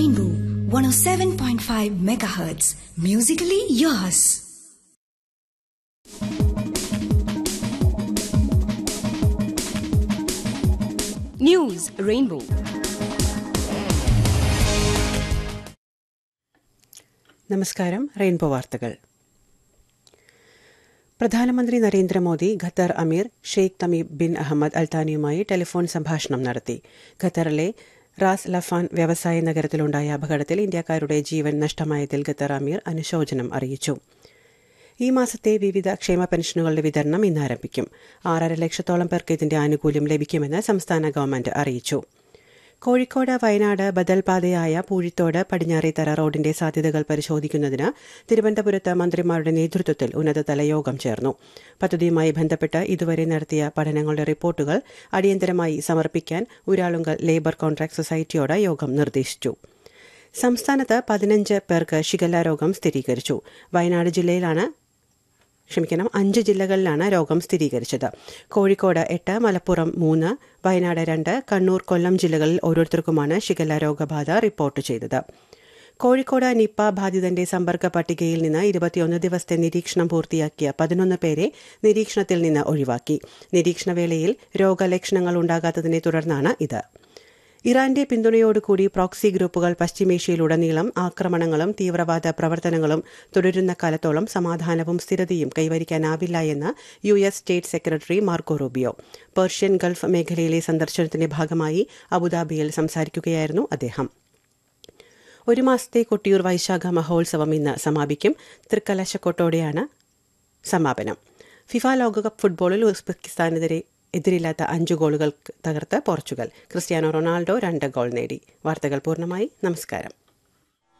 Rainbow 107.5 megahertz. Musically yours. News Rainbow. നമസ്കാരം rainbow വാർത്തകൾ പ്രധാനമന്ത്രി നരേന്ദ്രമോദി ഖത്തർ അമീർ ഷെയ്ഖ് തമീബ് ബിൻ അഹമ്മദ് അൽത്താനിയുമായി ടെലിഫോൺ സംഭാഷണം നടത്തി ഖത്തറിലെ റാസ് ലഫാൻ വ്യവസായ നഗരത്തിലുണ്ടായ അപകടത്തിൽ ഇന്ത്യക്കാരുടെ ജീവൻ നഷ്ടമായതിൽ ഖത്തർ അമീർ അനുശോചനം അറിയിച്ചു ഈ മാസത്തെ വിവിധ ക്ഷേമ പെൻഷനുകളുടെ വിതരണം ഇന്ന് ആരംഭിക്കും ആറര ലക്ഷത്തോളം പേർക്ക് ഇതിന്റെ ആനുകൂല്യം ലഭിക്കുമെന്ന് സംസ്ഥാന ഗവൺമെന്റ് അറിയിച്ചു കോഴിക്കോട് വയനാട് ബദൽ പാതയായ പൂഴിത്തോട് പടിഞ്ഞാറേത്തറ റോഡിന്റെ സാധ്യതകൾ പരിശോധിക്കുന്നതിന് തിരുവനന്തപുരത്ത് മന്ത്രിമാരുടെ നേതൃത്വത്തിൽ ഉന്നതതല യോഗം ചേർന്നു പദ്ധതിയുമായി ബന്ധപ്പെട്ട് ഇതുവരെ നടത്തിയ പഠനങ്ങളുടെ റിപ്പോർട്ടുകൾ അടിയന്തരമായി സമർപ്പിക്കാൻ ഉരാളുങ്കൽ ലേബർ കോൺട്രാക്ട് സൊസൈറ്റിയോട് യോഗം നിർദ്ദേശിച്ചു സംസ്ഥാനത്ത് പതിനഞ്ച് പേർക്ക് ഷിഗല്ല രോഗം സ്ഥിരീകരിച്ചു വയനാട് ജില്ലയിലാണ് ക്ഷമിക്കണം അഞ്ച് ജില്ലകളിലാണ് രോഗം സ്ഥിരീകരിച്ചത് കോഴിക്കോട് എട്ട് മലപ്പുറം മൂന്ന് വയനാട് രണ്ട് കണ്ണൂർ കൊല്ലം ജില്ലകളിൽ ഓരോരുത്തർക്കുമാണ് ഷിഗല്ല രോഗബാധ റിപ്പോർട്ട് ചെയ്തത് കോഴിക്കോട് നിപ്പ ബാധിതന്റെ സമ്പർക്ക പട്ടികയിൽ നിന്ന് ഇരുപത്തിയൊന്ന് ദിവസത്തെ നിരീക്ഷണം പൂർത്തിയാക്കിയ പതിനൊന്ന് പേരെ നിരീക്ഷണത്തിൽ നിന്ന് ഒഴിവാക്കി നിരീക്ഷണവേളയിൽ രോഗലക്ഷണങ്ങൾ ഉണ്ടാകാത്തതിനെ തുടർന്നാണ് ഇത് ഇറാന്റെ പിന്തുണയോടുകൂടി പ്രോക്സി ഗ്രൂപ്പുകൾ പശ്ചിമേഷ്യയിലുടനീളം ആക്രമണങ്ങളും തീവ്രവാദ പ്രവർത്തനങ്ങളും തുടരുന്ന കാലത്തോളം സമാധാനവും സ്ഥിരതയും കൈവരിക്കാനാവില്ല എന്ന് U S state secretary Marco Rubio Persian Gulf മേഖലയിലെ സന്ദർശനത്തിന്റെ ഭാഗമായി അബുദാബിയിൽ സംസാരിക്കുകയായിരുന്നു അദ്ദേഹം ഒരു മാസത്തെ കൊട്ടിയൂർ വൈശാഖ മഹോത്സവം ഇന്ന് സമാപിക്കും തൃക്കലശക്കൊട്ടോടെയാണ് സമാപനം ഫിഫ ലോകകപ്പ് ഫുട്ബോളിൽ ഉസ്ബെക്കിസ്ഥാനെതിരെ എതിരില്ലാത്ത അഞ്ച് ഗോളുകൾ തകർത്ത് പോർച്ചുഗൽ ക്രിസ്ത്യാനോ റൊണാൾഡോ രണ്ട് ഗോൾ നേടി വാർത്തകൾ പൂർണ്ണമായി നമസ്കാരം